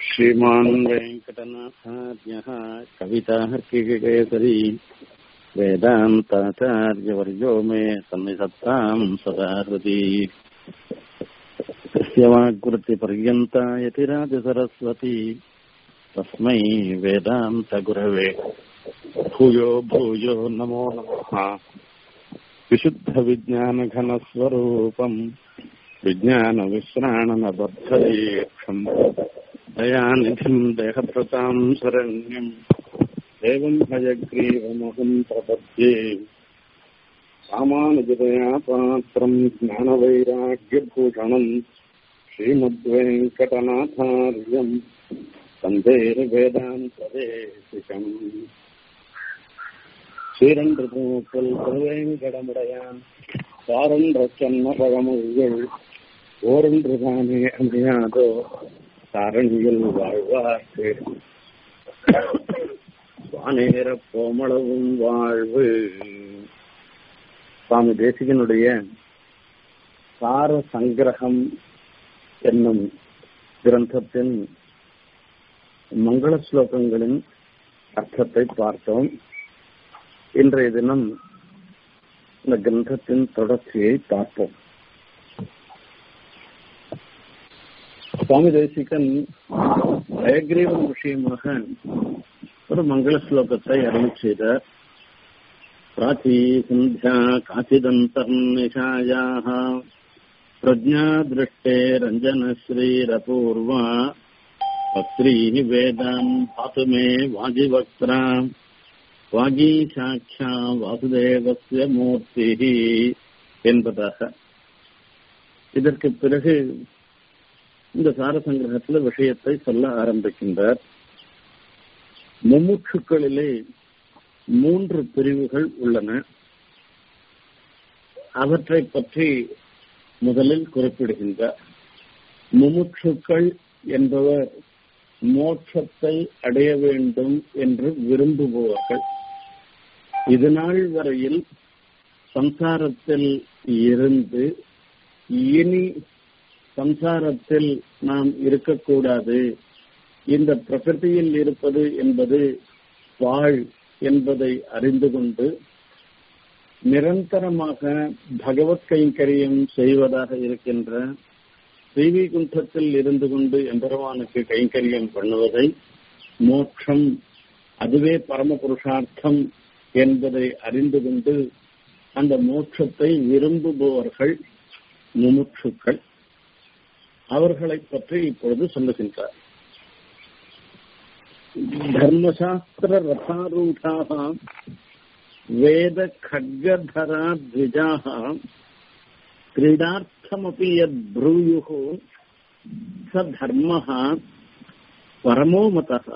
श्रीमान् वेङ्कटनाथार्यः कवितार्किकेसरी वेदान्ताचार्यवर्यो मे सन्निधत्ताम् सदा हृदि तस्य वाग्वृत्तिपर्यन्ता यतिराजसरस्वती तस्मै वेदान्तगुरवे भूयो भूयो नमो नमः विशुद्धविज्ञानघनस्वरूपम् विज्ञानविश्राणनबद्धदीक्षम् दयानिधिम् देहभृताम् शरण्यम् एवम् हयग्रीवमहम् प्रपद्ये रामानुजतया पात्रम् ज्ञानवैराग्यभूषणम् श्रीमद्वेङ्कटनाथार्यम् वन्दे वेदान्तदेशिकम् சீரன்றிருப்பல் திருவேங்கடமுடையான் சாரன்ற சொன்ன பழமொழிகள் ஓரொன்றுதானே அமையாதோ சாரணியில் வாழ்வார்க்கு வானேர கோமளவும் வாழ்வு சுவாமி தேசிகனுடைய சார சங்கிரகம் என்னும் கிரந்தத்தின் மங்கள ஸ்லோகங்களின் அர்த்தத்தை பார்த்தோம் இன்றைய தினம் இந்த கிரந்தத்தின் தொடர்ச்சியை பார்ப்போம் சுவாமி தேசிகன் ஹயக்ரீவன் விஷயமாக ஒரு மங்கள ஸ்லோகத்தை அருள் செய்தார் பிராச்சி சந்தியா காச்சிதந்தர்நிஷாயாக பிரஜா திருஷ்டே ரஞ்சனஸ்ரீரபூர்வா பக்ரீ வேதான் பாத்துமே வாஜிவக்திராம் வாகீசாட்சா வாசுதேவசிய மூர்த்தி என்பதாக இதற்கு பிறகு இந்த சாரசங்கிரகத்தில் விஷயத்தை சொல்ல ஆரம்பிக்கின்றார் முமுட்சுக்களிலே மூன்று பிரிவுகள் உள்ளன அவற்றை பற்றி முதலில் குறிப்பிடுகின்றார் முமுட்சுக்கள் என்பவர் மோட்சத்தை அடைய வேண்டும் என்று விரும்புபவர்கள் இதுநாள் வரையில் சம்சாரத்தில் இருந்து இனி சம்சாரத்தில் நாம் இருக்கக்கூடாது இந்த பிரகிருதியில் இருப்பது என்பது வாழ் என்பதை அறிந்து கொண்டு நிரந்தரமாக பகவத் கைங்கரியம் செய்வதாக இருக்கின்ற ஸ்ரீவிகுண்டத்தில் இருந்து கொண்டு எம்பெருமானுக்கு கைங்கரியம் பண்ணுவதை மோட்சம் அதுவே பரம புருஷார்த்தம் என்பதை அறிந்து கொண்டு அந்த மோட்சத்தை விரும்புபவர்கள் முமுட்சுக்கள் அவர்களை பற்றி இப்பொழுது சொல்லுகின்றார் தர்மசாஸ்திர ரதாரூடாக வேத खड्गधरा द्विजाः क्रीडार्थमपि यद्ब्रूयुः स धर्मः परमो मतः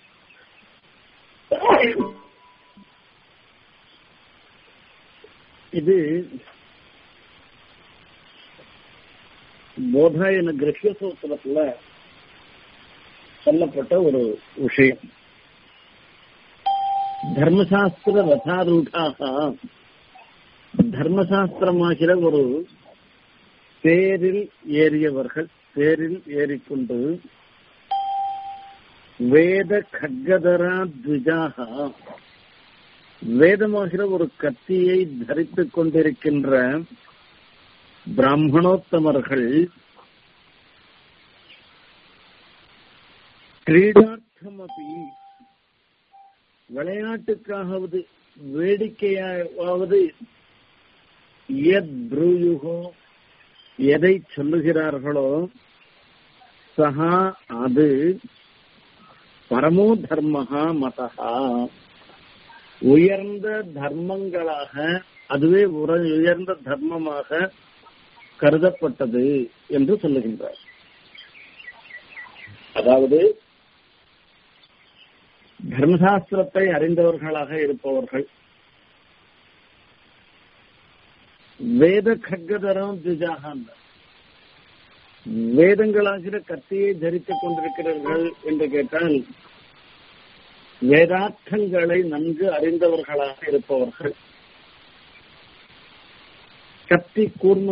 இது போதாயன கிரகிய சூத்திரத்துல சொல்லப்பட்ட ஒரு விஷயம் தர்மசாஸ்திர ரதாரூடாக தர்மசாஸ்திரமாகிற ஒரு தேரில் ஏறியவர்கள் தேரில் ஏறிக்கொண்டு வேத கட்கதரா த்விஜாக வேதமாகிற ஒரு கத்தியை தரித்துக் கொண்டிருக்கின்ற பிராமணோத்தமர்கள் கிரீடார்த்தமபி விளையாட்டுக்காகவது வேடிக்கையாவது எத் ப்ரூயுகோ எதை சொல்லுகிறார்களோ சஹா அது பரமோ தர்மஹா மதஹா உயர்ந்த தர்மங்களாக அதுவே உயர்ந்த தர்மமாக கருதப்பட்டது என்று சொல்லுகின்றார் அதாவது தர்மசாஸ்திரத்தை அறிந்தவர்களாக இருப்பவர்கள் வேத கட்கதரம் திஜாக வேதங்களாகிற கத்தியை தரித்துக் கொண்டிருக்கிறார்கள் என்று கேட்டால் வேதார்த்தங்களை நன்கு அறிந்தவர்களாக இருப்பவர்கள் கத்தி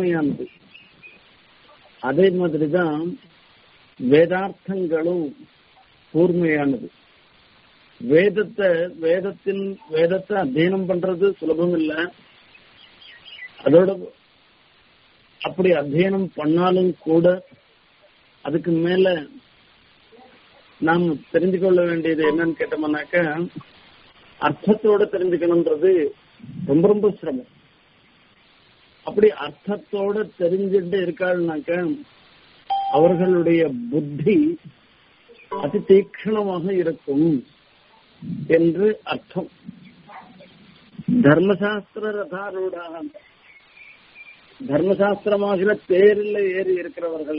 கூர்மையானது அதே மாதிரிதான் வேதார்த்தங்களும் கூர்மையானது வேதத்தை வேதத்தின் வேதத்தை அத்தியனம் பண்றது சுலபம் இல்ல அதோட அப்படி அத்தியனம் பண்ணாலும் கூட அதுக்கு மேல நாம் தெரிஞ்சு கொள்ள வேண்டியது என்னன்னு கேட்டோம்னாக்க அர்த்தத்தோட தெரிஞ்சுக்கணும்ன்றது ரொம்ப ரொம்ப சிரமம் அப்படி அர்த்தத்தோட தெரிஞ்சுட்டு இருக்காள்னாக்க அவர்களுடைய புத்தி அதி தீக்ஷணமாக இருக்கும் என்று அர்த்தம் தர்மசாஸ்திர ரதாரூடாக தர்மசாஸ்திரமாகிற தேரில் ஏறி இருக்கிறவர்கள்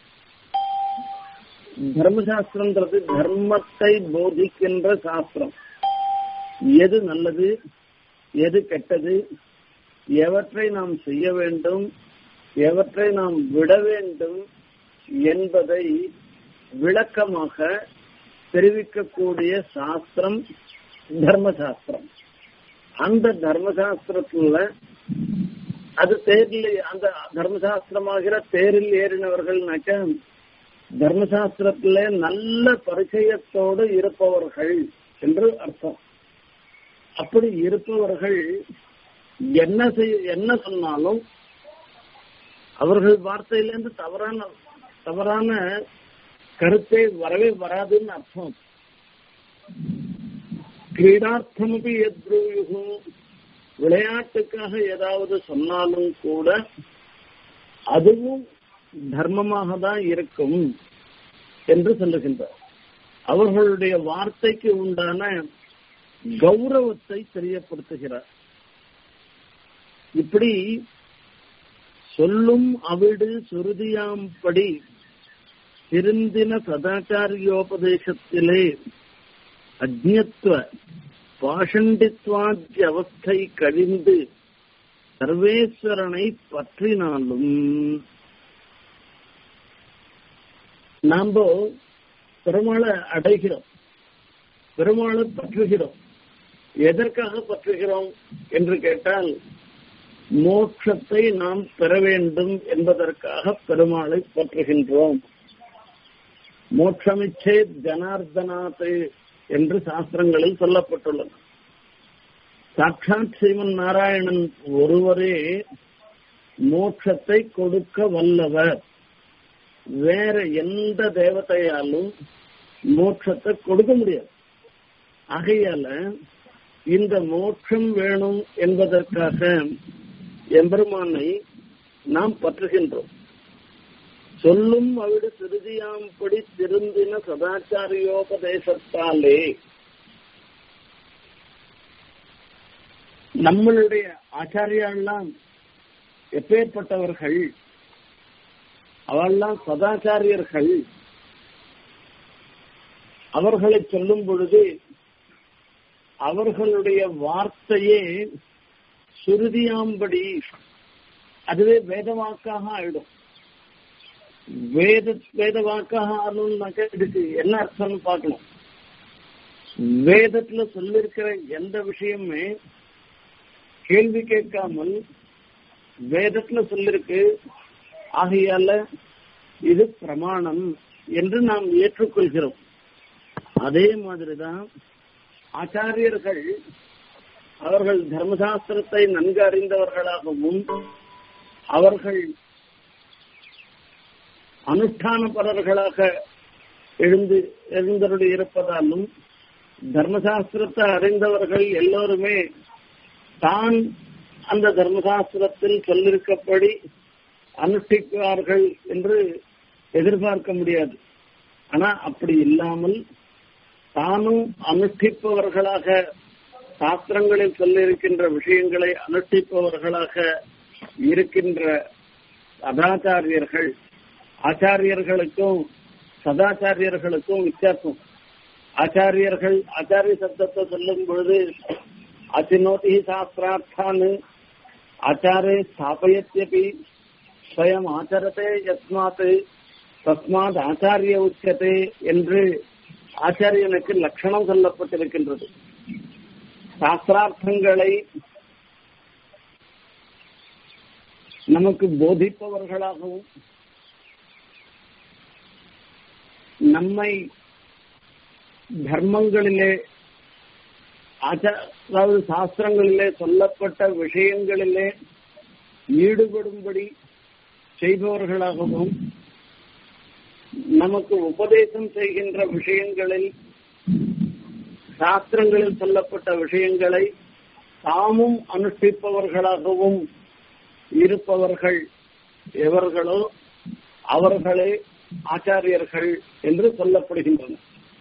தர்மசாஸ்திரம்ன்றது தர்மத்தை போதிக்கின்ற சாஸ்திரம் எது நல்லது எது கெட்டது எவற்றை நாம் செய்ய வேண்டும் எவற்றை நாம் விட வேண்டும் என்பதை விளக்கமாக தெரிவிக்கக்கூடிய சாஸ்திரம் தர்மசாஸ்திரம் அந்த தர்மசாஸ்திரத்துல அது தேரில் அந்த தர்மசாஸ்திரமாகிற தேரில் ஏறினவர்கள்னாக்க தர்மசாஸ்திரத்திலே நல்ல பரிச்சயத்தோடு இருப்பவர்கள் என்று அர்த்தம் அப்படி இருப்பவர்கள் என்ன செய்ய என்ன சொன்னாலும் அவர்கள் வார்த்தையிலேருந்து தவறான தவறான கருத்தை வரவே வராதுன்னு அர்த்தம் கிரீடார்த்தமபி எத்ரூயுகும் விளையாட்டுக்காக ஏதாவது சொன்னாலும் கூட அதுவும் தர்மமாக தான் இருக்கும் என்று சொல்லுகின்றார் அவர்களுடைய வார்த்தைக்கு உண்டான கௌரவத்தை தெரியப்படுத்துகிறார் இப்படி சொல்லும் அவிடு சுருதியாம்படி திருந்தின சதாச்சாரியோபதேசத்திலே அஜ்ஞத்துவ பாஷண்டித்வாத்திய அவஸ்தை கழிந்து சர்வேஸ்வரனை பற்றினாலும் நாம பெருமாளை அடைகிறோம் பெருமாளை பற்றுகிறோம் எதற்காக பற்றுகிறோம் என்று கேட்டால் மோட்சத்தை நாம் பெற வேண்டும் என்பதற்காக பெருமாளை பற்றுகின்றோம் மோட்சமிச்சே ஜனார்தனாத் என்று சாஸ்திரங்களில் சொல்லப்பட்டுள்ளது சாட்சாத் ஸ்ரீமன் நாராயணன் ஒருவரே மோட்சத்தை கொடுக்க வல்லவர் வேற எந்த தேவதையாலும் மோட்சத்தை கொடுக்க முடியாது ஆகையால இந்த மோட்சம் வேணும் என்பதற்காக எம்பெருமானை நாம் பற்றுகின்றோம் சொல்லும் அவிடு திருதியாம்படி திருந்தின சதாச்சாரியோபதேசத்தாலே நம்மளுடைய ஆச்சாரியாலாம் எப்பேற்பட்டவர்கள் அவெல்லாம் சதாச்சாரியர்கள் அவர்களை சொல்லும் பொழுது அவர்களுடைய வார்த்தையே சுருதியாம்படி அதுவே வேதவாக்காக ஆயிடும் வேத வேத வாக்காக ஆகணும்னாக்க இதுக்கு என்ன அர்த்தம்னு பார்க்கணும் வேதத்துல சொல்லிருக்கிற எந்த விஷயமே கேள்வி கேட்காமல் வேதத்துல சொல்லிருக்கு ஆகையால இது பிரமாணம் என்று நாம் ஏற்றுக்கொள்கிறோம் அதே மாதிரிதான் ஆச்சாரியர்கள் அவர்கள் தர்மசாஸ்திரத்தை நன்கு அறிந்தவர்களாகவும் அவர்கள் அனுஷ்டானபரர்களாக எழுந்து எழுந்தருளி இருப்பதாலும் தர்மசாஸ்திரத்தை அறிந்தவர்கள் எல்லோருமே தான் அந்த தர்மசாஸ்திரத்தில் சொல்லிருக்கப்படி அனுஷ்டிப்பார்கள் என்று எதிர்பார்க்க முடியாது ஆனா அப்படி இல்லாமல் தானும் அனுஷ்டிப்பவர்களாக சாஸ்திரங்களில் சொல்லியிருக்கின்ற விஷயங்களை அனுஷ்டிப்பவர்களாக இருக்கின்ற சதாச்சாரியர்கள் ஆச்சாரியர்களுக்கும் சதாச்சாரியர்களுக்கும் வித்தியாசம் ஆச்சாரியர்கள் ஆச்சாரிய சப்தத்தை சொல்லும் பொழுது அச்சினோதி சாஸ்திரார்த்தான்னு ஆச்சாரே ஸ்தாபயத்யபி ஸ்வயம் ஆச்சரத்தை யஸ்மாத் தஸ்மாத் ஆச்சாரிய உச்சத்தை என்று ஆச்சாரியனுக்கு லட்சணம் சொல்லப்பட்டிருக்கின்றது சாஸ்திரார்த்தங்களை நமக்கு போதிப்பவர்களாகவும் நம்மை தர்மங்களிலே ஆச்சா- அதாவது சாஸ்திரங்களிலே சொல்லப்பட்ட விஷயங்களிலே ஈடுபடும்படி செய்பவர்களாகவும் நமக்கு உபதேசம் செய்கின்ற விஷயங்களில் சாஸ்திரங்களில் சொல்லப்பட்ட விஷயங்களை தாமும் அனுஷ்டிப்பவர்களாகவும் இருப்பவர்கள் எவர்களோ அவர்களே ஆச்சாரியர்கள் என்று சொல்லப்படுகின்றனர்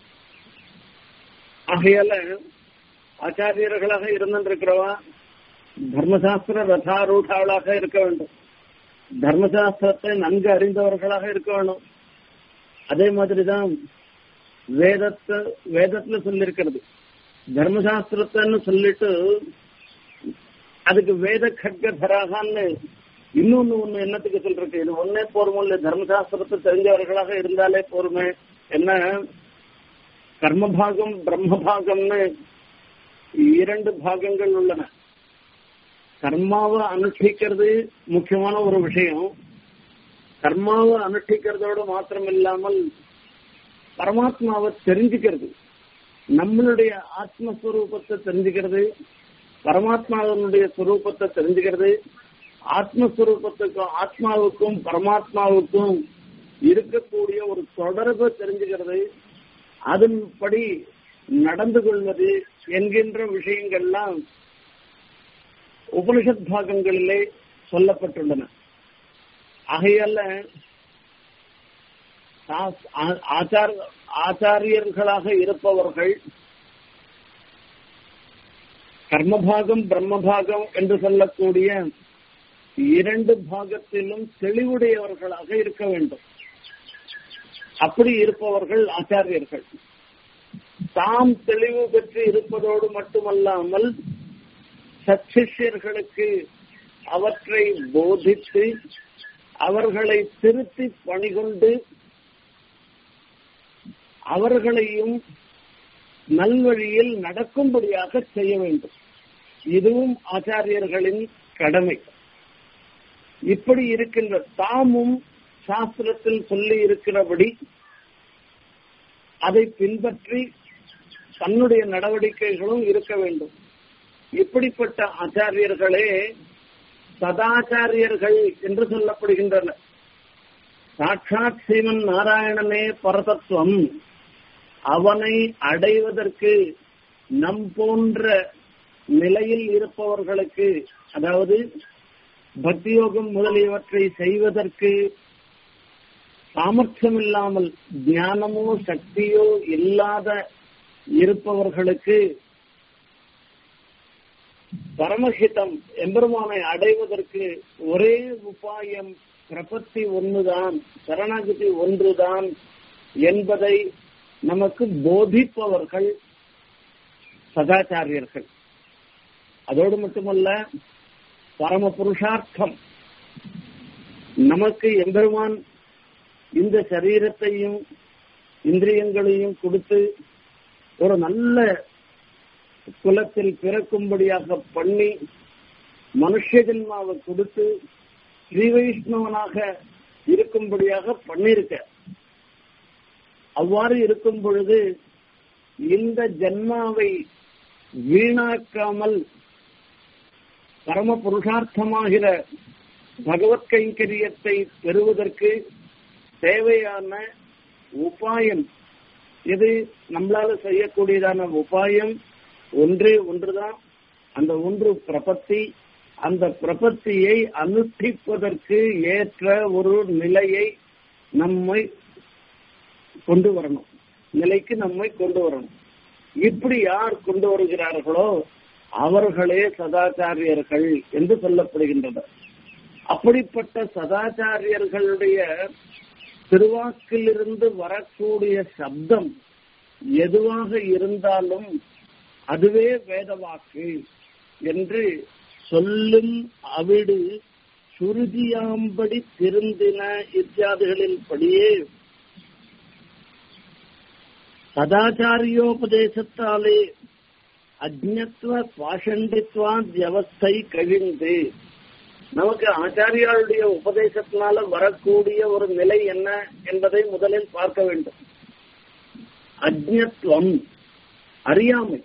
ஆகையால ஆச்சாரியர்களாக இருந்திருக்கிறவா தர்மசாஸ்திர ரதாரூடாளாக இருக்க வேண்டும் தர்மசாஸ்திரத்தை நன்கு அறிந்தவர்களாக இருக்க வேண்டும் அதே மாதிரிதான் வேதத்தை வேதத்துல சொல்லிருக்கிறது தர்மசாஸ்திரத்தைன்னு சொல்லிட்டு அதுக்கு வேத கட்கதராகான்னு இன்னொன்னு ஒண்ணு என்னத்துக்கு சொல்றது இது ஒன்னே போருமோ இல்ல தர்மசாஸ்திரத்தை தெரிஞ்சவர்களாக இருந்தாலே போருமே என்ன கர்மபாகம் பிரம்மபாகம்னு இரண்டு பாகங்கள் உள்ளன கர்மாவை அனுஷ்டிக்கிறது முக்கியமான ஒரு விஷயம் கர்மாவை அனுஷ்டிக்கிறதோடு மாத்திரம் இல்லாமல் பரமாத்மாவை தெரிஞ்சுக்கிறது நம்மளுடைய ஆத்மஸ்வரூபத்தை தெரிஞ்சுக்கிறது பரமாத்மாவினுடைய ஸ்வரூபத்தை தெரிஞ்சுக்கிறது ஆத்மஸ்வரூபத்துக்கும் ஆத்மாவுக்கும் பரமாத்மாவுக்கும் இருக்கக்கூடிய ஒரு தொடர்பை தெரிஞ்சுக்கிறது அதன்படி நடந்து கொள்வது என்கின்ற விஷயங்கள்லாம் உபனிஷத் பாகங்களிலே சொல்லப்பட்டுள்ளன ஆகையால சாஸ்- ஆ- ஆச்சார- ஆச்சாரியர்களாக இருப்பவர்கள் கர்மபாகம் பிரம்மபாகம் என்று சொல்லக்கூடிய இரண்டு பாகத்திலும் தெளிவுடையவர்களாக இருக்க வேண்டும் அப்படி இருப்பவர்கள் ஆச்சாரியர்கள் தாம் தெளிவு பெற்று இருப்பதோடு மட்டுமல்லாமல் சச்சிஷ்யர்களுக்கு அவற்றை போதித்து அவர்களை திருத்தி பணிகொண்டு அவர்களையும் நல்வழியில் நடக்கும்படியாக செய்ய வேண்டும் இதுவும் ஆச்சாரியர்களின் கடமை இப்படி இருக்கின்ற தாமும் சாஸ்திரத்தில் சொல்லி இருக்கிறபடி அதை பின்பற்றி தன்னுடைய நடவடிக்கைகளும் இருக்க வேண்டும் இப்படிப்பட்ட ஆச்சாரியர்களே சதாச்சாரியர்கள் என்று சொல்லப்படுகின்றனர் சாட்சாத் ஸ்ரீமன் நாராயணனே பரதத்துவம் அவனை அடைவதற்கு நம் போன்ற நிலையில் இருப்பவர்களுக்கு அதாவது பக்தியோகம் முதலியவற்றை செய்வதற்கு சாமர்த்தியம் இல்லாமல் ஞானமோ சக்தியோ இல்லாத இருப்பவர்களுக்கு பரமஹிதம் எம்பெருமானை அடைவதற்கு ஒரே உபாயம் பிரபத்தி ஒன்றுதான் சரணாகதி ஒன்றுதான் என்பதை நமக்கு போதிப்பவர்கள் சதாச்சாரியர்கள் அதோடு மட்டுமல்ல பரம புருஷார்த்தம் நமக்கு எம்பெருமான் இந்த சரீரத்தையும் இந்திரியங்களையும் கொடுத்து ஒரு நல்ல குலத்தில் பிறக்கும்படியாக பண்ணி மனுஷ ஜென்மாவை கொடுத்து ஸ்ரீ வைஷ்ணவனாக இருக்கும்படியாக பண்ணிருக்க அவ்வாறு இருக்கும் பொழுது இந்த ஜென்மாவை வீணாக்காமல் பரம புருஷார்த்தமாகிற பகவத் கைங்கரியத்தை பெறுவதற்கு தேவையான உபாயம் இது நம்மளால செய்யக்கூடியதான உபாயம் ஒன்றே ஒன்றுதான் அந்த ஒன்று பிரபத்தி அந்த பிரபத்தியை அனுஷ்டிப்பதற்கு ஏற்ற ஒரு நிலையை நம்மை கொண்டு வரணும் நிலைக்கு நம்மை கொண்டு வரணும் இப்படி யார் கொண்டு வருகிறார்களோ அவர்களே சதாச்சாரியர்கள் என்று சொல்லப்படுகின்றனர் அப்படிப்பட்ட சதாச்சாரியர்களுடைய திருவாக்கிலிருந்து வரக்கூடிய சப்தம் எதுவாக இருந்தாலும் அதுவே வேதவாக்கு என்று சொல்லும் அவிடு சுருதியாம்படி திருந்தின இத்தியாதிகளின் படியே சதாச்சாரியோபதேசத்தாலே அஜ்ஞத்துவ பாஷண்டித்வா வியவஸ்தை கழிந்து நமக்கு ஆச்சாரியாளுடைய உபதேசத்தினால வரக்கூடிய ஒரு நிலை என்ன என்பதை முதலில் பார்க்க வேண்டும் அஜ்ஞத்துவம் அறியாமை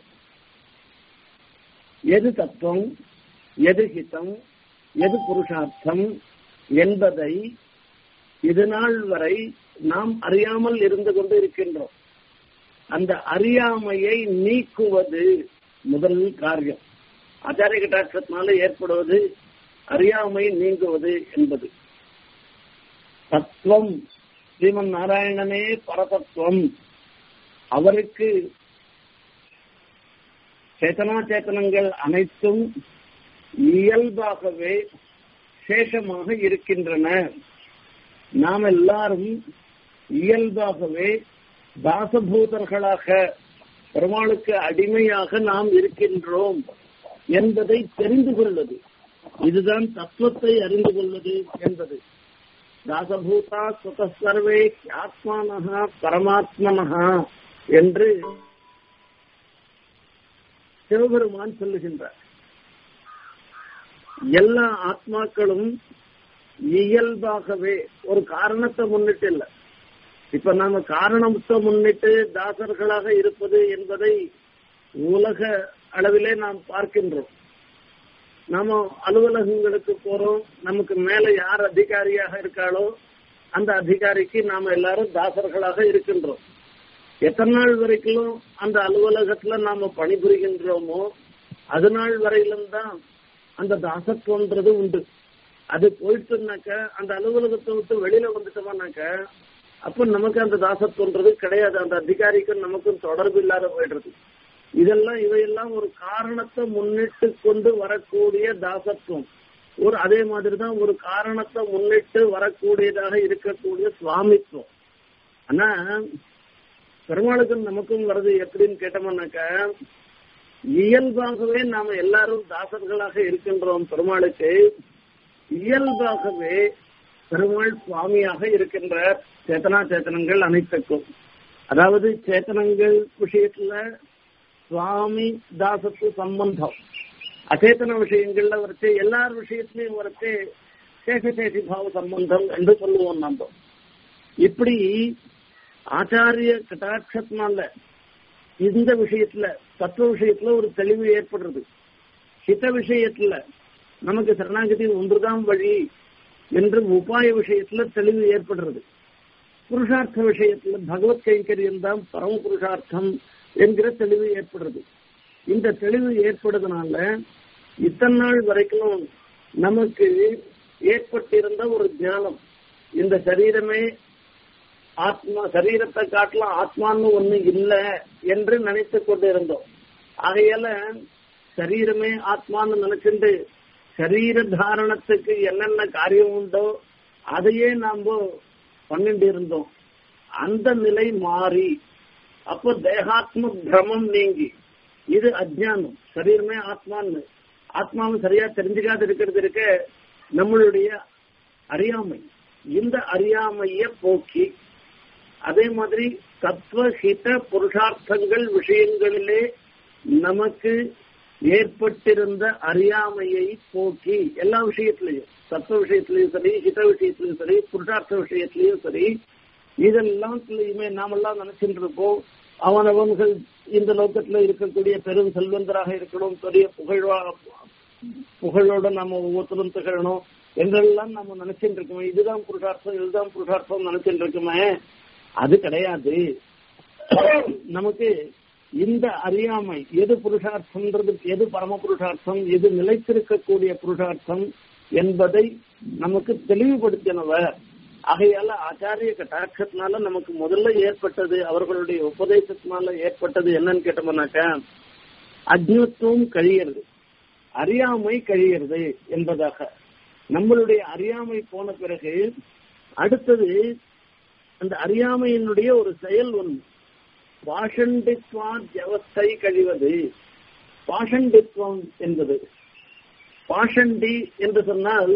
எது தத்துவம் எது ஹிதம் எது புருஷார்த்தம் என்பதை இது நாள் வரை நாம் அறியாமல் இருந்து கொண்டு இருக்கின்றோம் அந்த அறியாமையை நீக்குவது முதல் காரியம் ஆச்சாரிய கட்டாட்சத்தினால ஏற்படுவது அறியாமை நீங்குவது என்பது தத்துவம் ஸ்ரீமன் நாராயணனே பரதத்துவம் அவருக்கு சேத்தனா சேத்தனங்கள் அனைத்தும் இயல்பாகவே சேஷமாக இருக்கின்றன நாம் எல்லாரும் இயல்பாகவே தாசபூதர்களாக பெருமாளுக்கு அடிமையாக நாம் இருக்கின்றோம் என்பதை தெரிந்து கொள்வது இதுதான் தத்துவத்தை அறிந்து கொள்வது என்பது தாசபூதா சுத சர்வே ஆத்மானஹா பரமாத்மனஹா என்று சிவபெருமான் சொல்லுகின்றார் எல்லா ஆத்மாக்களும் இயல்பாகவே ஒரு காரணத்தை முன்னிட்டு இல்ல இப்ப நாம காரணத்தை முன்னிட்டு தாசர்களாக இருப்பது என்பதை உலக அளவிலே நாம் பார்க்கின்றோம் நாம அலுவலகங்களுக்கு போறோம் நமக்கு மேல யார் அதிகாரியாக இருக்காளோ அந்த அதிகாரிக்கு நாம எல்லாரும் தாசர்களாக இருக்கின்றோம் எத்தனை நாள் வரைக்கும் அந்த அலுவலகத்துல நாம பணிபுரிகின்றோமோ அது நாள் வரையிலும் தான் அந்த தாசத்துவன்றது உண்டு அது போயிட்டுனாக்க அந்த அலுவலகத்தை விட்டு வெளியில வந்துட்டோம்னாக்க அப்ப நமக்கு அந்த தாசத்துவன்றது கிடையாது அந்த அதிகாரிக்கும் நமக்கும் தொடர்பு இல்லாத போயிடுறது இதெல்லாம் இவையெல்லாம் ஒரு காரணத்தை முன்னிட்டு கொண்டு வரக்கூடிய தாசத்துவம் ஒரு அதே மாதிரிதான் ஒரு காரணத்தை முன்னிட்டு வரக்கூடியதாக இருக்கக்கூடிய சுவாமித்துவம் ஆனா பெருமாளுக்கும் நமக்கும் வருது எப்படின்னு கேட்டோம்னாக்க இயல்பாகவே நாம எல்லாரும் தாசர்களாக இருக்கின்றோம் பெருமாளுக்கு இயல்பாகவே பெருமாள் சுவாமியாக இருக்கின்ற சேத்தனா சேத்தனங்கள் அனைத்துக்கும் அதாவது சேத்தனங்கள் விஷயத்துல சுவாமி தாசத்து சம்பந்தம் அச்சேதன விஷயங்கள்ல வரைச்சு எல்லார் விஷயத்திலையும் வரைச்சு சேஷசேஷி பாவ சம்பந்தம் என்று சொல்லுவோம் நம்ம இப்படி ஆச்சாரிய கட்டாட்சத்தினால இந்த விஷயத்துல தத்துவ விஷயத்துல ஒரு தெளிவு ஏற்படுறது ஹித விஷயத்துல நமக்கு சரணாகதி ஒன்றுதான் வழி என்று உபாய விஷயத்துல தெளிவு ஏற்படுறது புருஷார்த்த விஷயத்துல பகவத் கைங்கரியம் தான் பரம புருஷார்த்தம் என்கிற தெளிவு ஏற்படுறது இந்த தெளிவு ஏற்படுறதுனால இத்தனை நாள் வரைக்கும் நமக்கு ஏற்பட்டிருந்த ஒரு ஞானம் இந்த சரீரமே ஆத்மா சரீரத்தை காட்டலாம் ஆத்மான்னு ஒண்ணு இல்லை என்று நினைத்து கொண்டு இருந்தோம் ஆகையால சரீரமே ஆத்மான்னு நினைச்சுட்டு சரீர தாரணத்துக்கு என்னென்ன காரியம் உண்டோ அதையே நாம பண்ணிட்டு இருந்தோம் அந்த நிலை மாறி அப்போ தேகாத்ம பிரமம் நீங்கி இது அஜ்ஞானம் சரீரமே ஆத்மான்னு ஆத்மாவை சரியா தெரிஞ்சுக்காது இருக்கிறது இருக்க நம்மளுடைய அறியாமை இந்த அறியாமைய போக்கி அதே மாதிரி தத்துவ ஹித புருஷார்த்தங்கள் விஷயங்களிலே நமக்கு ஏற்பட்டிருந்த அறியாமையை போக்கி எல்லா விஷயத்திலையும் தத்துவ விஷயத்திலையும் சரி ஹித விஷயத்திலையும் சரி புருஷார்த்த விஷயத்திலையும் சரி இதெல்லாத்துலயுமே நாமெல்லாம் நினைச்சிட்டு இருப்போம் அவனவன்கள் இந்த லோக்கத்துல இருக்கக்கூடிய பெரும் செல்வந்தராக இருக்கணும் பெரிய புகழ்வா புகழோட நம்ம ஒவ்வொருத்தரும் திகழணும் என்றெல்லாம் நம்ம நினைச்சிட்டு இருக்கோமே இதுதான் புருஷார்த்தம் இதுதான் புருஷார்த்தம் நினைச்சிட்டு இருக்கோமே அது கிடையாது நமக்கு இந்த அறியாமை எது புருஷார்த்தம்ன்றது எது பரம புருஷார்த்தம் எது நிலைத்திருக்கக்கூடிய புருஷார்த்தம் என்பதை நமக்கு தெளிவுபடுத்தினவர் ஆகையால ஆச்சாரிய கட்டாட்சத்தினால நமக்கு முதல்ல ஏற்பட்டது அவர்களுடைய உபதேசத்தினால ஏற்பட்டது என்னன்னு கேட்டோம்னாக்க அக்னித்துவம் கழியறது அறியாமை கழியறது என்பதாக நம்மளுடைய அறியாமை போன பிறகு அடுத்தது அந்த அறியாமையினுடைய ஒரு செயல் ஒன்று பாஷண்டித்வா ஜவஸ்தை கழிவது பாஷண்டித்வம் என்பது பாஷண்டி என்று சொன்னால்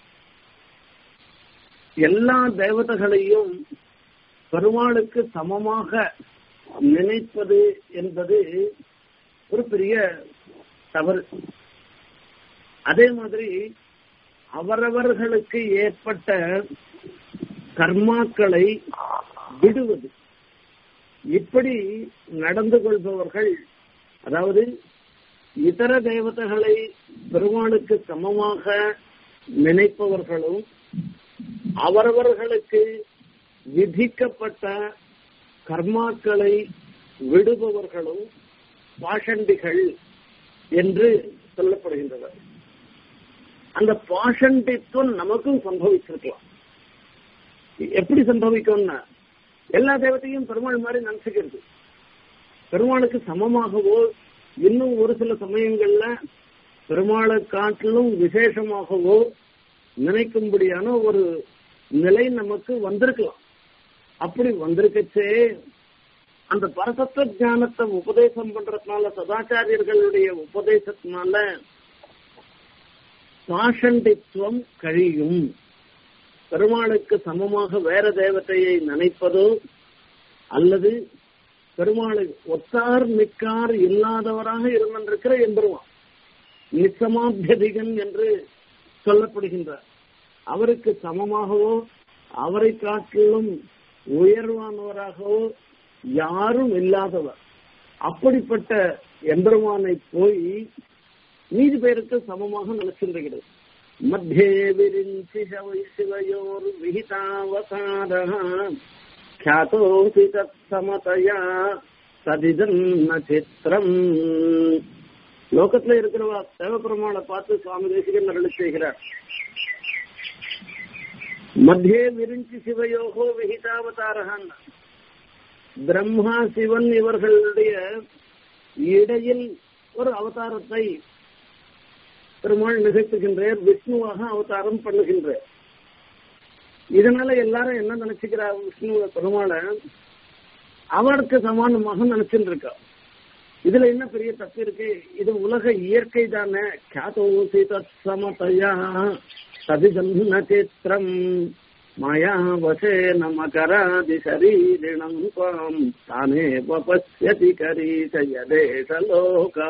எல்லா தேவதைகளையும் பெருமாளுக்கு சமமாக நினைப்பது என்பது ஒரு பெரிய தவறு அதே மாதிரி அவரவர்களுக்கு ஏற்பட்ட கர்மாக்களை விடுவது இப்படி நடந்து கொள்பவர்கள் அதாவது இதர தேவதைகளை பெருமாளுக்கு சமமாக நினைப்பவர்களும் அவரவர்களுக்கு விதிக்கப்பட்ட கர்மாக்களை விடுபவர்களும் பாஷண்டிகள் என்று சொல்லப்படுகின்றனர் அந்த பாஷண்டித்துவம் நமக்கும் சம்பவிச்சிருக்கலாம் எப்படி சம்பவிக்கும்னா எல்லா தேவத்தையும் பெருமாள் மாதிரி நினைச்சுக்கிறது பெருமாளுக்கு சமமாகவோ இன்னும் ஒரு சில சமயங்கள்ல பெருமாளை காட்டிலும் விசேஷமாகவோ நினைக்கும்படியான ஒரு நிலை நமக்கு வந்திருக்கலாம் அப்படி வந்திருக்கச்சே அந்த பரசத்துவ ஞானத்தை உபதேசம் பண்றதுனால சதாச்சாரியர்களுடைய உபதேசத்தினால பாஷண்டித்துவம் கழியும் பெருமாளுக்கு சமமாக வேற தேவதையை நினைப்பதோ அல்லது பெருமாளை ஒத்தார் மிக்கார் இல்லாதவராக இருந்திருக்கிற எம்பெருமான் நிசமாபியதிகன் என்று சொல்லப்படுகின்றார் அவருக்கு சமமாகவோ அவரை காட்டிலும் உயர்வானவராகவோ யாரும் இல்லாதவர் அப்படிப்பட்ட எம்பெருமானை போய் நீதி பேருக்கு சமமாக நினைச்சிருக்கிறது மத்தியே விரிஞ்சி சிவயோர் விஹிதாவசார ख्यातोऽपि தத்சமதயா சதிதன்ன சித்திரம் லோகத்துல இருக்கிறவா தேவபெருமாளை பார்த்து சுவாமி தேசிகன் அருளி செய்கிறார் மத்தியே விரிஞ்சி சிவயோகோ விஹிதாவதாரகான் பிரம்மா சிவன் இவர்களுடைய இடையில் ஒரு அவதாரத்தை பெருமாள் நிகழ்த்துகின்றார் விஷ்ணுவாக அவதாரம் பண்ணுகின்றார் இதனால எல்லாரும் என்ன நினைச்சுக்கிறா விஷ்ணு பெருமாளை அவருக்கு சமானமாக நினைச்சுட்டு இருக்கா இதுல என்ன பெரிய தப்பு இருக்கு இது உலக இயற்கை தானே கியாதோசி தத் சமதயா சதிதன்ன சித்திரம் மாயா வசே நமகராதி சரீரிணம் பாம் தானே பசியதி கரீசயதேச லோகா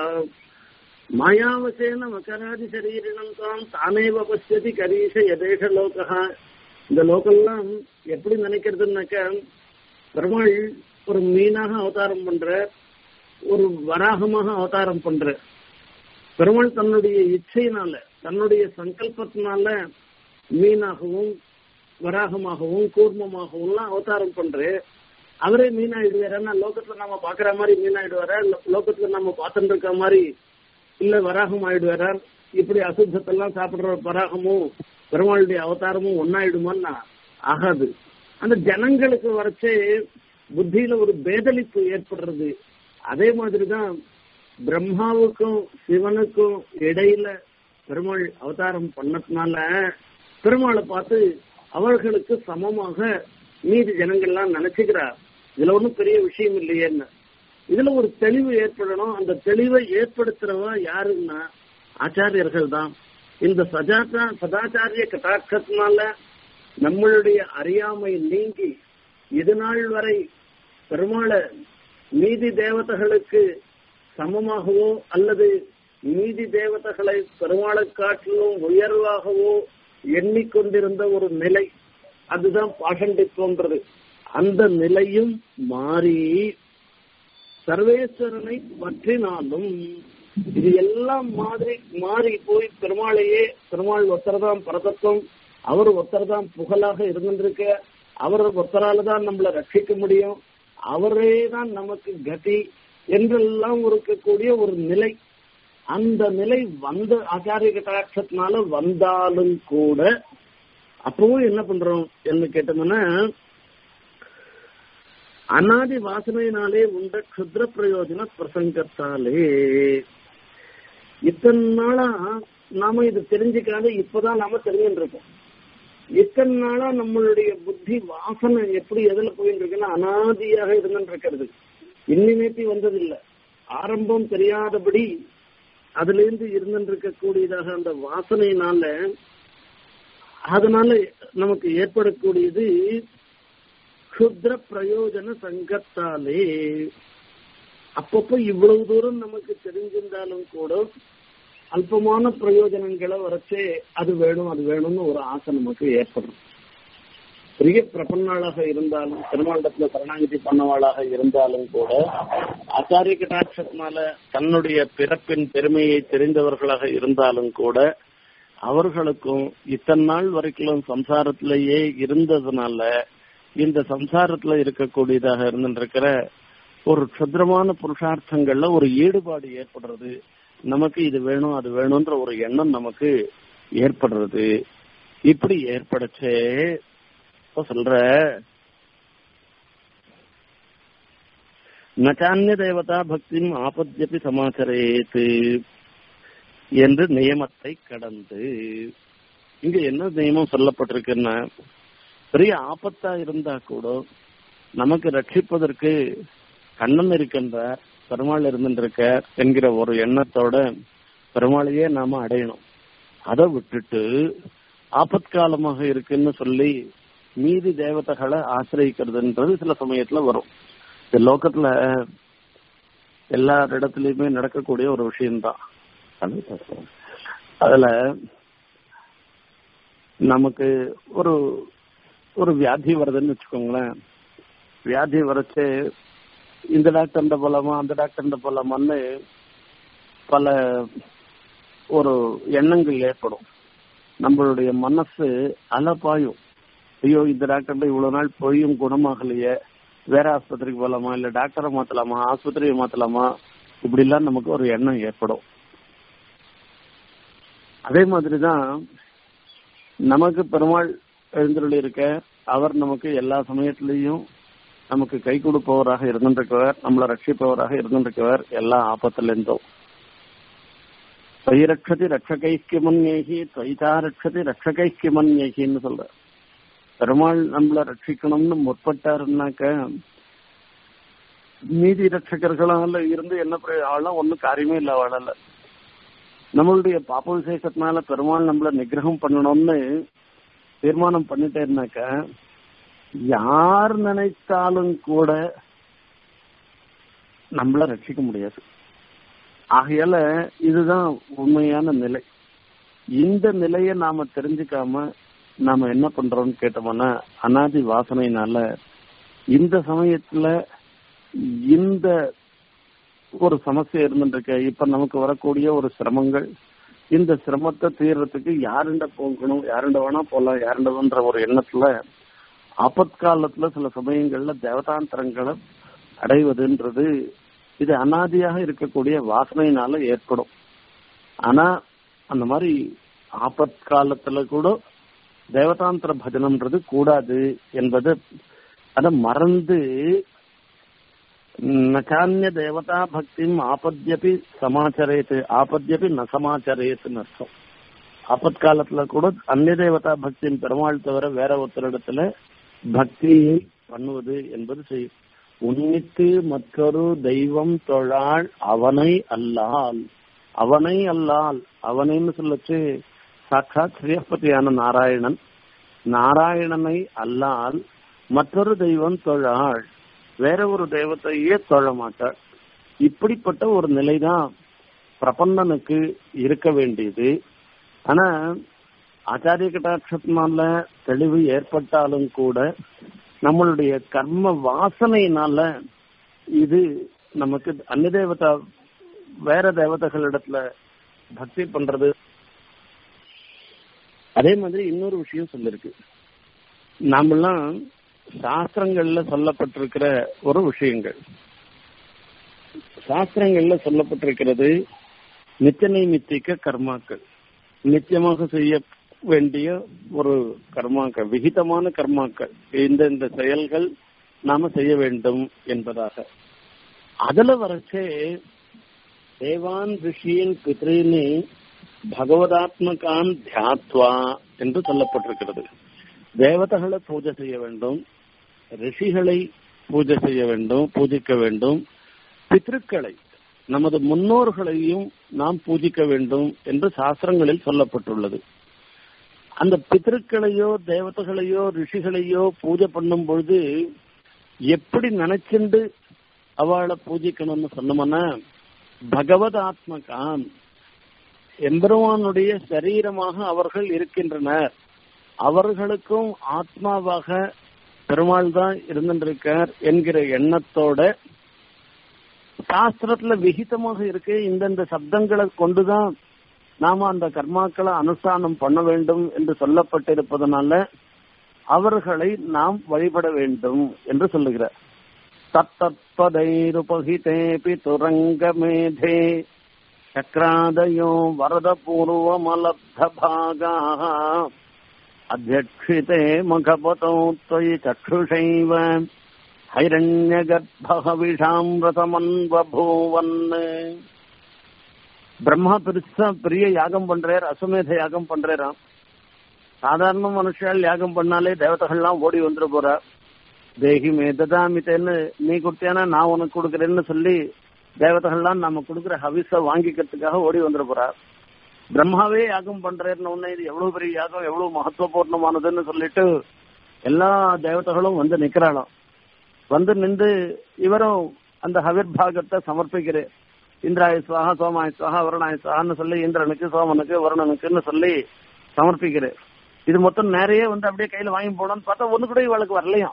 மாயாவசேன மகராதி சரீரினம் தாம் தானேவ பசியதி கரீச யதேஷ லோகா இந்த லோகம்லாம் எப்படி நினைக்கிறதுனாக்க பெருமாள் ஒரு மீனாக அவதாரம் பண்ற ஒரு வராகமாக அவதாரம் பண்ற பெருமாள் தன்னுடைய இச்சையினால தன்னுடைய சங்கல்பத்தினால மீனாகவும் வராகமாகவும் கூர்மமாகவும் எல்லாம் அவதாரம் பண்ற அவரே மீனாயிடுவாரா லோகத்துல நம்ம பாக்குற மாதிரி மீனாயிடுவாரா லோகத்துல நம்ம பார்த்துட்டு இருக்க மாதிரி இல்ல வராகம் ஆயிடுவாரா இப்படி அசுத்தத்தெல்லாம் சாப்பிடுற வராகமும் பெருமாளுடைய அவதாரமும் ஒன்னாயிடுமான்னா ஆகாது அந்த ஜனங்களுக்கு வரைச்சே புத்தியில ஒரு பேதலிப்பு ஏற்படுறது அதே மாதிரிதான் பிரம்மாவுக்கும் சிவனுக்கும் இடையில பெருமாள் அவதாரம் பண்ணதுனால பெருமாளை பார்த்து அவர்களுக்கு சமமாக மீதி ஜனங்கள்லாம் நினைச்சுக்கிறார் இதுல ஒன்றும் பெரிய விஷயம் இல்லையேன்னு இதுல ஒரு தெளிவு ஏற்படணும் அந்த தெளிவை ஏற்படுத்துறவா யாருன்னா ஆச்சாரியர்கள் தான் இந்த சஜாச்சா சதாச்சாரிய கட்டாட்சத்தினால நம்மளுடைய அறியாமை நீங்கி இது நாள் வரை பெருமாளை மீதி தேவதைகளுக்கு சமமாகவோ அல்லது மீதி தேவதைகளை பெருமாளை காட்டிலும் உயர்வாகவோ எண்ணிக்கொண்டிருந்த ஒரு நிலை அதுதான் பாஷண்டித்துவன்றது அந்த நிலையும் மாறி சர்வேஸ்வரனை பற்றினாலும் இது எல்லாம் மாதிரி மாறி போய் பெருமாளையே பெருமாள் ஒருத்தர்தான் பரதத்துவம் அவர் ஒருத்தர்தான் புகழாக இருந்திருக்க அவர் ஒருத்தரால தான் நம்மளை ரட்சிக்க முடியும் அவரே தான் நமக்கு கதி என்றெல்லாம் இருக்கக்கூடிய ஒரு நிலை அந்த நிலை வந்த ஆச்சாரிய கட்டாட்சத்தினால வந்தாலும் கூட அப்பவும் என்ன பண்றோம் என்ன கேட்டோம்னா அனாதி வாசனையினாலே உண்ட க்ஷுத்ர பிரயோஜன பிரசங்கத்தாலே இத்தனை நாளா நாம இது தெரிஞ்சுக்காத இப்பதான் நாம தெரிஞ்சுட்டு இருக்கோம் இத்தனை நாளா நம்மளுடைய புத்தி வாசனை எப்படி எதுல போயிட்டு இருக்குன்னா அனாதியாக இருந்துட்டு இருக்கிறது இன்னிமேத்தி வந்ததில்லை ஆரம்பம் தெரியாதபடி அதுல இருந்து இருந்துட்டு இருக்கக்கூடியதாக அந்த வாசனையினால அதனால நமக்கு ஏற்படக்கூடியது க்ஷுத்ர பிரயோஜன சங்கத்தாலே அப்பப்போ இவ்வளவு தூரம் நமக்கு தெரிஞ்சிருந்தாலும் கூட அல்பமான பிரயோஜனங்களை வரைச்சே அது வேணும் அது வேணும்னு ஒரு ஆசை நமக்கு ஏற்படும் பெரிய பிரபன்னாளாக இருந்தாலும் பெருமாண்டத்துல சரணாகதி பண்ணவாளாக இருந்தாலும் கூட ஆச்சாரிய கட்டாட்சத்தினால தன்னுடைய பிறப்பின் பெருமையை தெரிந்தவர்களாக இருந்தாலும் கூட அவர்களுக்கும் இத்தனை நாள் வரைக்கும் சம்சாரத்திலேயே இருந்ததுனால இந்த சம்சாரத்துல இருக்கக்கூடியதாக இருந்திருக்கிற ஒரு க்ஷுத்ரமான புருஷார்த்தங்கள்ல ஒரு ஈடுபாடு ஏற்படுறது நமக்கு இது வேணும் அது வேணும்ன்ற ஒரு எண்ணம் நமக்கு ஏற்படுறது இப்படி ஏற்படச்சே இப்ப சொல்ற நச்சான்ய தேவதா பக்தியும் ஆபத்தியப்பி சமாச்சரேத்து என்று நியமத்தை கடந்து இங்க என்ன நியமம் சொல்லப்பட்டிருக்குன்னா பெரிய ஆபத்தா இருந்தா கூட நமக்கு ரட்சிப்பதற்கு கண்ணன் இருக்கின்றார் பெருமாள் இருந்துருக்க என்கிற ஒரு எண்ணத்தோட பெருமாளையே நாம அடையணும் அதை விட்டுட்டு ஆபத்காலமாக இருக்குன்னு சொல்லி மீதி தேவதைகளை ஆசிரியக்கிறதுன்றது சில சமயத்துல வரும் இந்த லோகத்துல எல்லா இடத்துலயுமே நடக்கக்கூடிய ஒரு விஷயம்தான் அதுல நமக்கு ஒரு ஒரு வியாதி வருதுன்னு வச்சுக்கோங்களேன் வியாதி வரைச்சு இந்த டாக்டர் போலாமா அந்த டாக்டர் போலாமான்னு பல ஒரு எண்ணங்கள் ஏற்படும் நம்மளுடைய மனசு அலப்பாயும் ஐயோ இந்த டாக்டர்ல இவ்வளவு நாள் போயும் குணமாகலையே வேற ஆஸ்பத்திரிக்கு போகலாமா இல்ல டாக்டரை மாத்தலாமா ஆஸ்பத்திரியை மாத்தலாமா இப்படி எல்லாம் நமக்கு ஒரு எண்ணம் ஏற்படும் அதே மாதிரிதான் நமக்கு பெருமாள் எழுந்தருளி இருக்க அவர் நமக்கு எல்லா சமயத்திலையும் நமக்கு கை கொடுப்பவராக இருந்திருக்கவர் நம்மளை ரட்சிப்பவராக இருந்திருக்கவர் எல்லா ஆபத்துல இருந்தும் ரட்சதி ரட்சகைக்கியமன்யேகி துவைதா ரட்சதி ரட்சகைக்கியமன்யேகின்னு சொல்ற பெருமாள் நம்மள ரட்சிக்கணும்னு முற்பட்டாருன்னாக்க மீதி ரட்சகர்களால இருந்து என்ன ஆளும் ஒன்னும் காரியமே இல்ல வாழல நம்மளுடைய பாப்ப விசேஷத்தினால பெருமாள் நம்மள நிகிரகம் பண்ணணும்னு தீர்மானம் பண்ணிட்டேன்னாக்க யார் நினைத்தாலும் கூட நம்மள ரட்சிக்க முடியாது ஆகையால இதுதான் உண்மையான நிலை இந்த நிலையை நாம தெரிஞ்சுக்காம நாம என்ன பண்றோம்னு கேட்டோம்னா அனாதி வாசனையினால இந்த சமயத்துல இந்த ஒரு சமஸ்யை இருந்துருக்க இப்ப நமக்கு வரக்கூடிய ஒரு சிரமங்கள் இந்த சிரமத்தை தீர்றதுக்கு யாருண்ட போகணும் யாருண்ட வேணா போலாம் யாருண்டன்ற ஒரு எண்ணத்துல ஆபத்காலத்துல சில சமயங்கள்ல தேவதாந்திரங்களை அடைவதுன்றது இது அனாதியாக இருக்கக்கூடிய வாசனையினால ஏற்படும் ஆனா அந்த மாதிரி ஆபத் காலத்துல கூட தேவதாந்திர பஜனம்ன்றது கூடாது என்பது அதை மறந்து நச்சான்ய தேவதா பக்தியும் ஆபத்யபி சமாச்சரேத்து ஆபத்யபி ந சமாச்சரேத்துன்னு அர்த்தம் ஆபத் காலத்துல கூட அந்நிய தேவதா பக்தியின் பெருமாள் தவிர வேற ஒருத்தரிடத்துல பக்தியை பண்ணுவது என்பது செய்யும் உன்னித்து மற்றொரு தெய்வம் தொழாள் அவனை அல்லால் அவனை அல்லால் அவனைன்னு சொல்லச்சு சாட்சாத் ஸ்ரீயப்பதியான நாராயணன் நாராயணனை அல்லால் மற்றொரு தெய்வம் தொழாள் வேற ஒரு தெய்வத்தையே தொழ மாட்டாள் இப்படிப்பட்ட ஒரு நிலைதான் பிரபந்தனுக்கு இருக்க வேண்டியது ஆனா ஆச்சாரிய கட்டாட்சத்தினால தெளிவு ஏற்பட்டாலும் கூட நம்மளுடைய கர்ம வாசனையினால இது நமக்கு அந்நிய தேவதா வேற தேவதைகளிடத்துல பக்தி பண்றது அதே மாதிரி இன்னொரு விஷயம் சொல்லிருக்கு நாமெல்லாம் சாஸ்திரங்கள்ல சொல்லப்பட்டிருக்கிற ஒரு விஷயங்கள் சாஸ்திரங்கள்ல சொல்லப்பட்டிருக்கிறது நித்திய நித்திக்க கர்மாக்கள் நித்தியமாக செய்ய வேண்டிய ஒரு கர்மாக்கள் விகிதமான கர்மாக்கள் இந்த இந்த செயல்கள் நாம செய்ய வேண்டும் என்பதாக அதுல வரைச்சே தேவான் ரிஷியின் பித்ரினி பகவதாத்மகான் தியாத்வா என்று சொல்லப்பட்டிருக்கிறது தேவதைகளை பூஜை செய்ய வேண்டும் ரிஷிகளை பூஜை செய்ய வேண்டும் பூஜிக்க வேண்டும் பித்ருக்களை நமது முன்னோர்களையும் நாம் பூஜிக்க வேண்டும் என்று சாஸ்திரங்களில் சொல்லப்பட்டுள்ளது அந்த பித்திருக்களையோ தேவதைகளையோ ரிஷிகளையோ பூஜை பண்ணும் பொழுது எப்படி நினைச்சுண்டு அவளை பூஜிக்கணும்னு சொன்னோம்னா பகவத் ஆத்மகான் எம்பெருமானுடைய சரீரமாக அவர்கள் இருக்கின்றனர் அவர்களுக்கும் ஆத்மாவாக பெருமாள் தான் இருந்திருக்கார் என்கிற எண்ணத்தோட சாஸ்திரத்துல விகிதமாக இருக்கு இந்தந்த சப்தங்களை கொண்டுதான் நாம அந்த கர்மாக்களை அனுஷ்டானம் பண்ண வேண்டும் என்று சொல்லப்பட்டிருப்பதனால அவர்களை நாம் வழிபட வேண்டும் என்று சொல்லுகிறார் தத்தத்வதைருபகிதேபி துரங்க மேதே சக்ராதயோ வரத பூர்வமலப்த பாகா அத்தியக்ஷிதே முகபதோ त्वयि चक्षुषैव ஹைரண்யகர்ப்பகவிஷாமிரதமன்வபூவன் பிரம்மா பெருசா பெரிய யாகம் பண்றார் அசுமேத யாகம் பண்றாராம் சாதாரண மனுஷால் யாகம் பண்ணாலே தேவதைகள்லாம் ஓடி வந்துட போறா தேகி மேததாமித்தேன்னு நீ கொடுத்தியானா நான் உனக்கு கொடுக்குறேன்னு சொல்லி தேவதைகள்லாம் நம்ம கொடுக்குற ஹவிஸ வாங்கிக்கிறதுக்காக ஓடி வந்துட போறா பிரம்மாவே யாகம் பண்றேன்னு உடனே இது எவ்வளவு பெரிய யாகம் எவ்வளவு மகத்துவபூர்ணமானதுன்னு சொல்லிட்டு எல்லா தேவதைகளும் வந்து நிக்கிறாளாம் வந்து நின்று இவரும் அந்த ஹவிர் பாகத்தை சமர்ப்பிக்கிறேன் இந்திராய சுவாகா சோமாய சுவாகா வருணாய சுவாகான்னு சொல்லி இந்திரனுக்கு சோமனுக்கு வருணனுக்குன்னு சொல்லி சமர்ப்பிக்கிறேன் இது மொத்தம் நிறைய வந்து அப்படியே கையில வாங்கி போனோம்னு பார்த்தா ஒண்ணு கூட இவளுக்கு வரலையாம்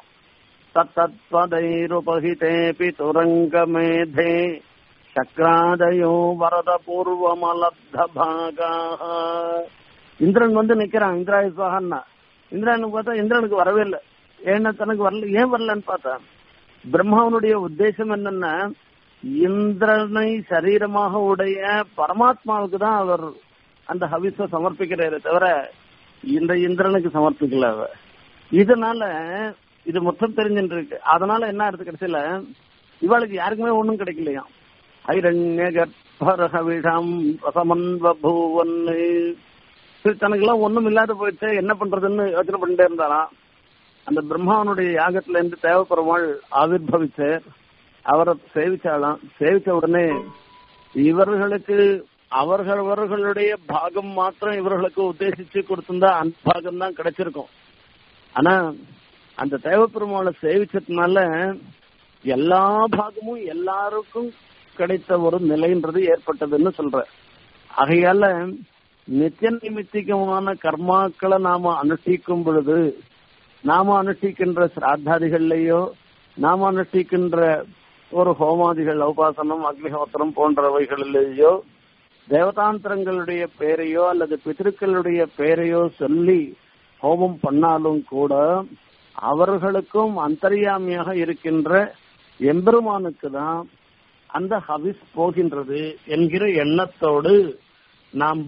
தத்தத்வதைருபகிதேபி துரங்க மேதே சக்ராதயோ வரத பூர்வமலப்த பாகா இந்திரன் வந்து நிக்கிறான் இந்திராய சுவாகன்னா இந்திரனுக்கு பார்த்தா இந்திரனுக்கு வரவே இல்லை ஏன்னா தனக்கு வரல ஏன் வரலன்னு பார்த்தா பிரம்மாவனுடைய உத்தேசம் என்னன்னா இந்திரனை சரீரமாக உடைய பரமாத்மாவுக்கு தான் அவர் அந்த ஹவிஸ சமர்ப்பிக்கிறாரு தவிர இந்த இந்திரனுக்கு சமர்ப்பிக்கல அவ இதனால இது மொத்தம் தெரிஞ்சுட்டு இருக்கு அதனால என்ன ஆகுது கடைசியில இவளுக்கு யாருக்குமே ஒண்ணும் கிடைக்கலையாம் ஐரண்ய கர்ப்பரகவிஷம் ரசமன்வபூவன் சரி தனக்கெல்லாம் ஒண்ணும் இல்லாத போயிடுச்சு என்ன பண்றதுன்னு யோசனை பண்ணிட்டே இருந்தாராம் அந்த பிரம்மாவனுடைய யாகத்துல இருந்து தேவப்பெருமாள் ஆவிர்வவிச்சார் அவரை சேவிச்சாலாம் சேவிச்ச உடனே இவர்களுக்கு அவர்களவர்களுடைய பாகம் மாத்திரம் இவர்களுக்கு உத்தேசிச்சு கொடுத்திருந்தா அந்த பாகம் தான் கிடைச்சிருக்கும் ஆனா அந்த தேவப்பெருமாளை சேவிச்சதுனால எல்லா பாகமும் எல்லாருக்கும் கிடைத்த ஒரு நிலைன்றது ஏற்பட்டதுன்னு சொல்ற ஆகையால நித்திய நிமித்திகமான கர்மாக்களை நாம அனுஷ்டிக்கும் பொழுது நாம அனுஷ்டிக்கின்ற சிராத்தாதிகள்லயோ நாம அனுஷ்டிக்கின்ற ஒரு ஹோமாதிகள் உபாசனம் அக்னிஹோத்திரம் போன்றவைகளிலேயோ தேவதாந்திரங்களுடைய பெயரையோ அல்லது பித்திருக்களுடைய பெயரையோ சொல்லி ஹோமம் பண்ணாலும் கூட அவர்களுக்கும் அந்தரியாமியாக இருக்கின்ற எம்பெருமானுக்கு தான் அந்த ஹவிஸ் போகின்றது என்கிற எண்ணத்தோடு நாம்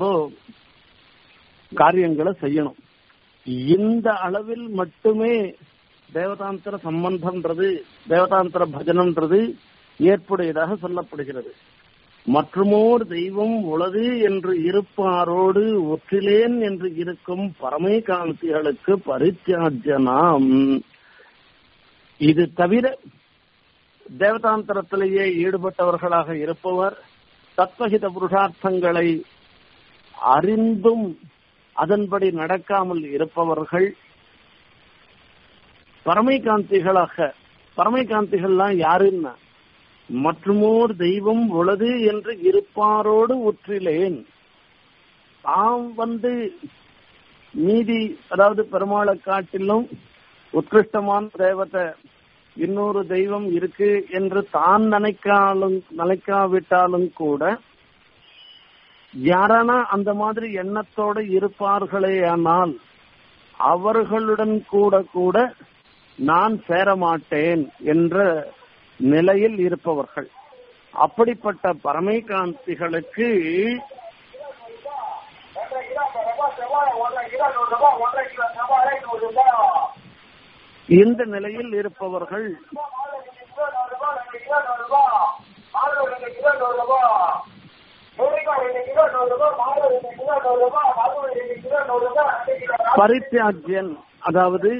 காரியங்களை செய்யணும் இந்த அளவில் மட்டுமே தேவதாந்திர சம்பந்தம்ன்றது தேவதாந்திர பஜனம்ன்றது ஏற்புடையதாக சொல்லப்படுகிறது மற்றுமோர் தெய்வம் உளது என்று இருப்பாரோடு ஒற்றிலேன் என்று இருக்கும் பரமை காந்திகளுக்கு பரித்தியாஜனாம் இது தவிர தேவதாந்திரத்திலேயே ஈடுபட்டவர்களாக இருப்பவர் தத்வகித புருஷார்த்தங்களை அறிந்தும் அதன்படி நடக்காமல் இருப்பவர்கள் பரமைகாந்திகளாக பரமைகாந்திகள்லாம் யாருன்னா மற்றுமோர் தெய்வம் உளது என்று இருப்பாரோடு உற்றிலேன் தாம் வந்து மீதி அதாவது பெருமாளை காட்டிலும் உத்கிருஷ்டமான தேவத்தை இன்னொரு தெய்வம் இருக்கு என்று தான் நினைக்காலும் நினைக்காவிட்டாலும் கூட யாரானா அந்த மாதிரி எண்ணத்தோடு இருப்பார்களே ஆனால் அவர்களுடன் கூட கூட நான் சேர மாட்டேன் என்ற நிலையில் இருப்பவர்கள் அப்படிப்பட்ட பரமைகாந்திகளுக்கு இந்த நிலையில் இருப்பவர்கள் பரித்தியாஜ்யன் அதாவது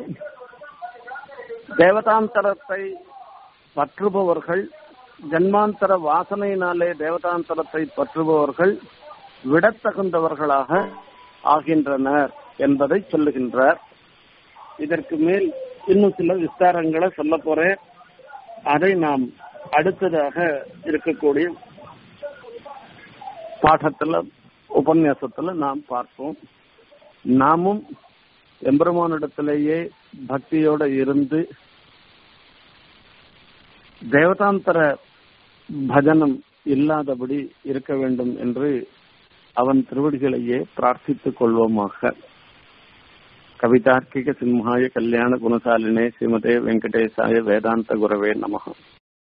தேவதாந்தரத்தை பற்றுபவர்கள் ஜன்மாந்தர வாசனையினாலே தேவதாந்தரத்தை பற்றுபவர்கள் விடத்தகுந்தவர்களாக ஆகின்றனர் என்பதை சொல்லுகின்றார் இதற்கு மேல் இன்னும் சில விஸ்தாரங்களை சொல்ல போறேன் அதை நாம் அடுத்ததாக இருக்கக்கூடிய பாடத்துல உபன்யாசத்துல நாம் பார்ப்போம் நாமும் எம்பெருமானிடத்திலேயே பக்தியோட இருந்து தேவதாந்தர பஜனம் இல்லாதபடி இருக்க வேண்டும் என்று அவன் திருவடிகளையே பிரார்த்தித்துக் கொள்வோமாக கவிதார்க்கிக சிம்ஹாய கல்யாண குணசாலினே ஸ்ரீமதே வெங்கடேசாய வேதாந்த குரவே நமகம்